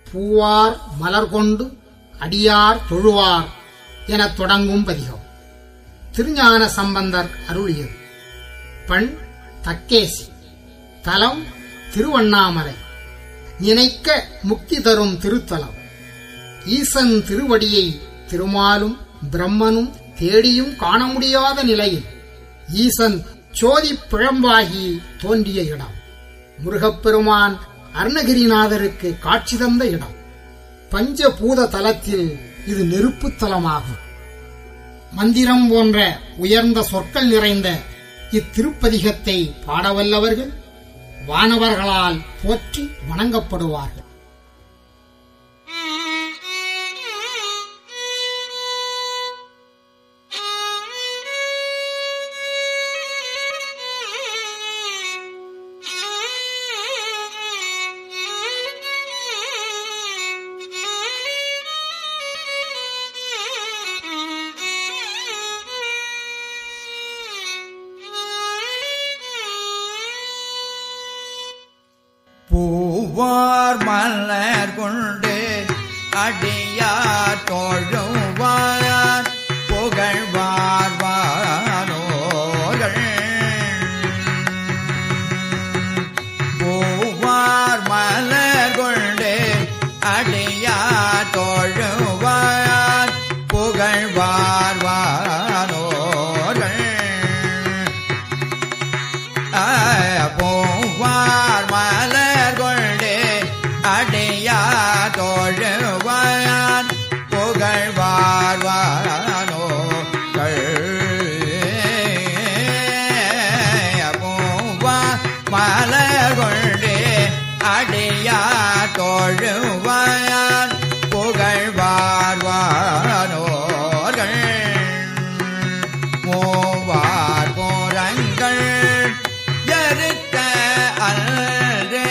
பூவார் மலர் கொண்டு அடியார் தொழுவார் எனத் தொடங்கும் பதிகம் திருஞான சம்பந்தர் அருளியது பண் தக்கேசி தலம் திருவண்ணாமலை நினைக்க முக்தி தரும் திருத்தலம் ஈசன் திருவடியை திருமாலும் பிரம்மனும் தேடியும் காண முடியாத நிலையில் ஈசன் சோதி பிழம்பாகி தோன்றிய இடம் முருகப்பெருமான் அருணகிரிநாதருக்கு காட்சி தந்த இடம் பஞ்சபூத தலத்தில் இது நெருப்பு தலமாகும் மந்திரம் போன்ற உயர்ந்த சொற்கள் நிறைந்த இத்திருப்பதிகத்தை பாடவல்லவர்கள் வானவர்களால் போற்றி வணங்கப்படுவார்கள் பூவார் மலர் கொண்டு அடியார் தொழுவார் புகழ்வார் வானோர்கள் பூவார் மலர் கொண்டு அடியார் தொழுவார் புகழ்வார் வானோர்கள் பூவார் மலர் கொண்டு அடியா தோழுவான் புகழ்வார் வானோகள் பூவார் மலர் கொண்டு அடியா தோழுவான் புகழ்வார் வானோர்கள் மூவார் போரங்கள் எருக்க அல்றே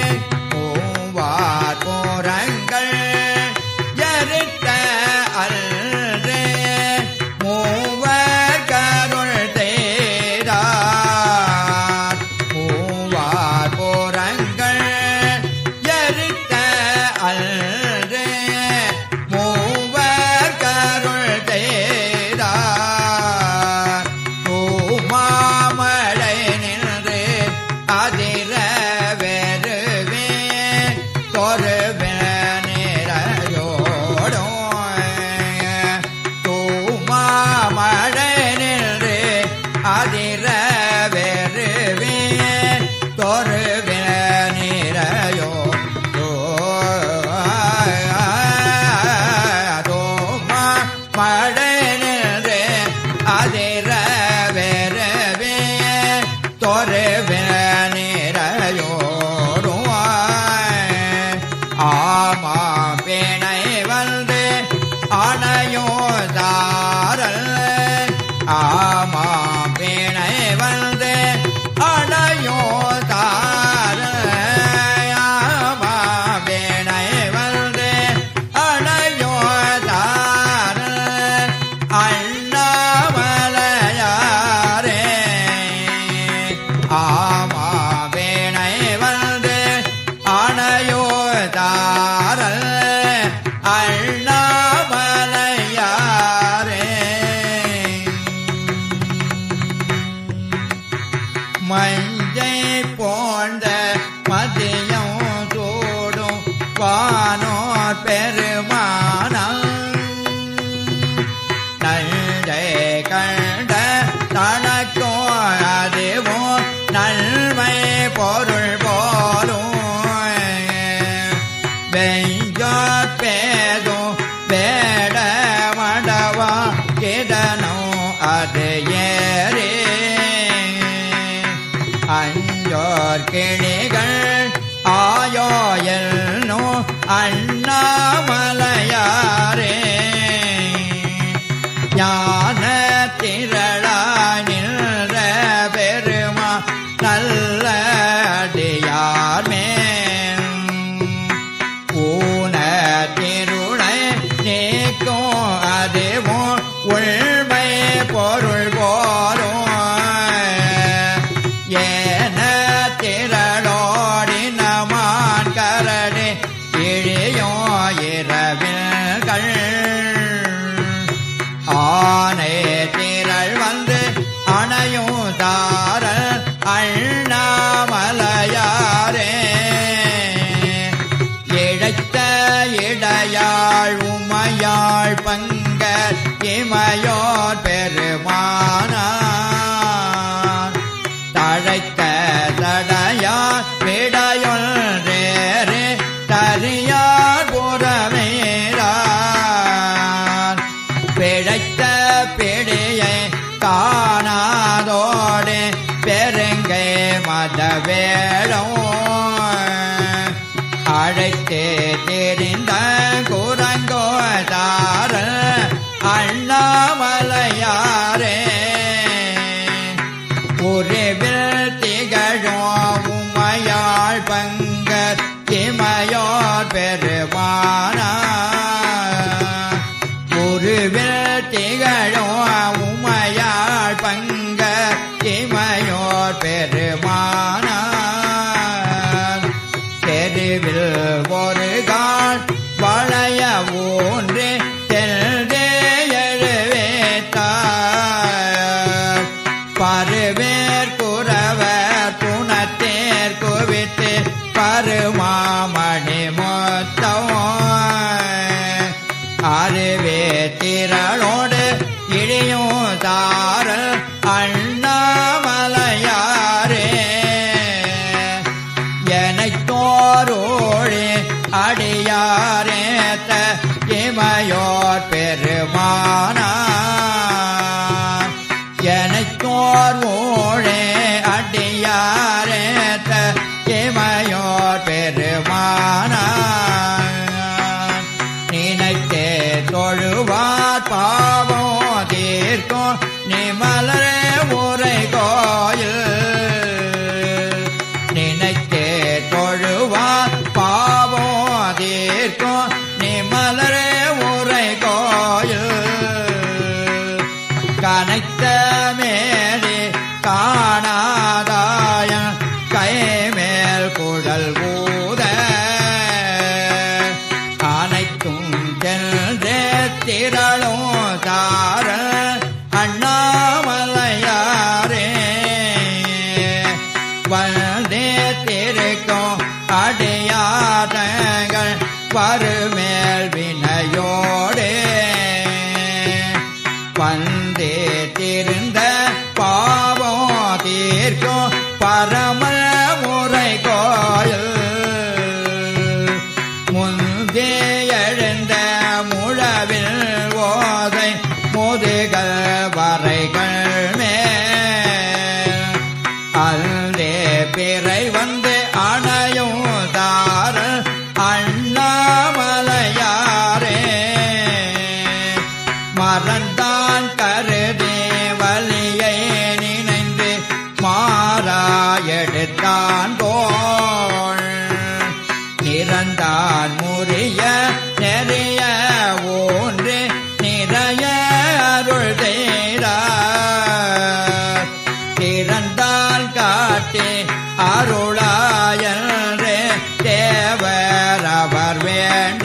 மூவார் போரங்கள் எருக்க அல்றே மூவர் கருள் தேரார் மூவார் போரங்கள் எருக்க அல்றே மூவர் கருள் தேரார் பூமாமழை நின்று அதிர வெறுவே தொருவே நிறையோடும் தூமாமழை நின்று அதிர வெறுவே தொருவே நிறையோ தோமா மழை நின்று அதிர வெறுவே தொருவே நிறையோடும் ஆமா பேணை வந்து அணையோ தாரல் ஆமா பேணை வந்து அணையோ தாரல் ஆமா பேணை வந்து அணையோ தாரல் அண்ணாமலையாரே ஆமா வேணை வந்து அணையோ தாரல் அண்ணாமலையாரே மஞ்சை போன்ற மதியம் சூடும் வானோர் பெருமானம் நஞ்சை கண்ட தனக்கோ அதுவோ நன்மை பொருள் போலும் வெஞ்சோர் பேதும் வேட மடவா கிடனோ அது ஏறே அஞ்சோர் கிளிகள் ஆயோ என்னோ அண்ணாமலையாரே ஞான திரளாய் நின்ற பெருமா நல்ல அடியார் மேல் ஊன திருளை நீக்கும் அதுவும் உள்மை பொருள் போலும் ஏன திரளோடி நமான் கரடி இழியோ அழைத்தே தெரிந்த குரங்கோதார அண்ணாமலையாரே உருவில் திகழும் உமையாள் பங்கர் திமையோர் பெருமானா உருவில் திகழும் உமையாள் பங்கர் திமையோர் பெருமானா தெருவில் ஒரு கால் வளைய ஊன்று தெல்தே எழுவேத்தார் பருவேர் குறவர் புனத்தேர் குவித்து பருமாமணி மொத்தம் அருவே திரளோடு இழியும் தாரல் அண்ணாமலையாரே எனத்தோரோழி அடியாரேத்த இமையோர் பெருமானா எனத்தோர் ஓழே அடியாரேத்த இமையோர் பெருமானா நினைத்தே தொழுவார் பாவம் தீர்க்கும் நிமலரே உரை கோயில் நினைத்தே தொழுவார் பாவம் தீர்க்கும் நிமலரே உரை கோயில் கனைத்த மேலே காணாதாய கைமேல் குழல் ஊத அனைத்தும் சென்றே திரளும் தார அண்ணாமலையாரே வந்தே திருக்கும் அடியாதங்கள் பருமேல் வினையோடே வந்தே திருந்த பாவம் தீர்க்கும் பரம முறை கோயில் முந்தே எழுந்த முழவில் ஓதை முதுகள் வரைகள் மேல் அல்தே பிறை வந்து அணையும் தார அண்ணாமலையாரே மறந்தான் கருதே வலியை நினைந்து மாறா எடுத்தான் போல் நிறந்தான் முறிய நெறிய ஒன்று நிறைய அருள் செய்தார் திறந்தால் காட்டி அருளாயன்றே தேவர் அவர் வேண்ட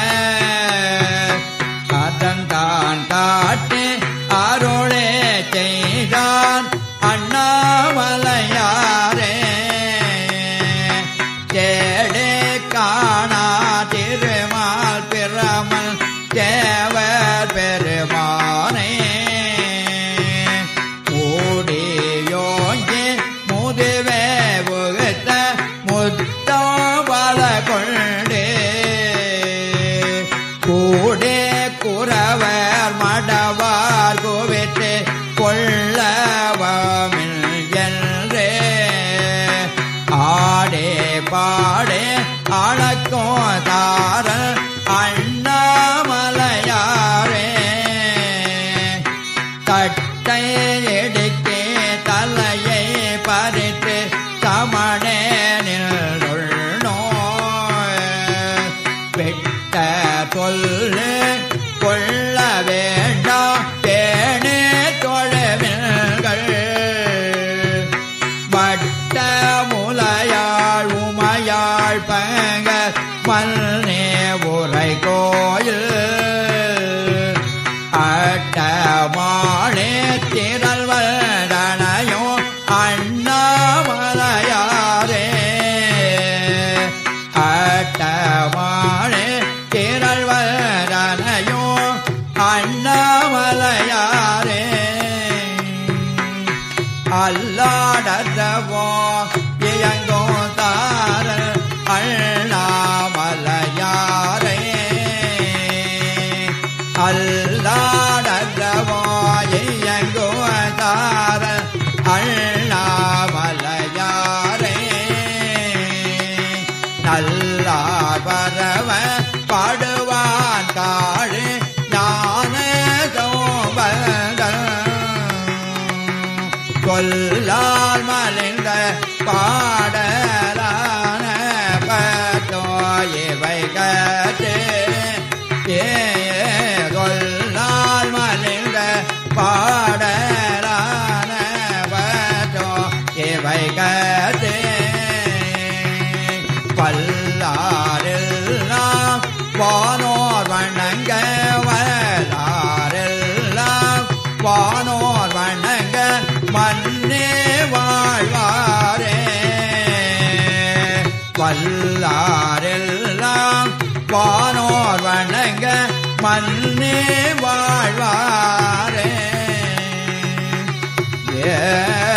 அதன்தான் காட்டி அருளே செய்தான் அண்ணாமலையாரே தேடே காணா திருமால் பிரமல் தேவர் பெருமானே ஓடியோங்கி முதுவே புகுத்த முத்தோபல கொண்டே கூடே குறவர் மடவார் குவித்து கொள்ளவமில் என்றே ஆடே பாடே அழக்கும் தார அண்ணாமலையாரே கட்டை எடுக்கே தலையை பறித்து சமணே வெட்ட சொல்லு கொள்ள வேண்டாம் பேணே தொழவில்கள் வட்ட முலையாள் உமையாள் பங்க மல்னே உரை கோயில் அட்ட மாளே திரள்வதனையோ அண்ணாமலையாரே அட்ட மாளே திரள்வதனையோ அண்ணாமலையாரே அல்லாடவோ இயங்கோ தார அண்ணாமலையாரே அல்லாடவோ இயங்கோ தார அண்ணாமலையாரே நல்லா பாடுவான் காழி ஞான சோபதம் கொல்லால் மலிந்த பாடலான பத்தோ இவை கற்று ஏ கொல்லால் மலிந்த பாடலான பத்தோ இவை கற்று பல்லாரெல்லாம் வானோர் வணங்க வல்லாரெல்லாம் வானோர் வணங்க மண்ணே வாழ்வாரே வல்லாரெல்லாம் வானோர் வணங்க மண்ணே வாழ்வாரே ஏ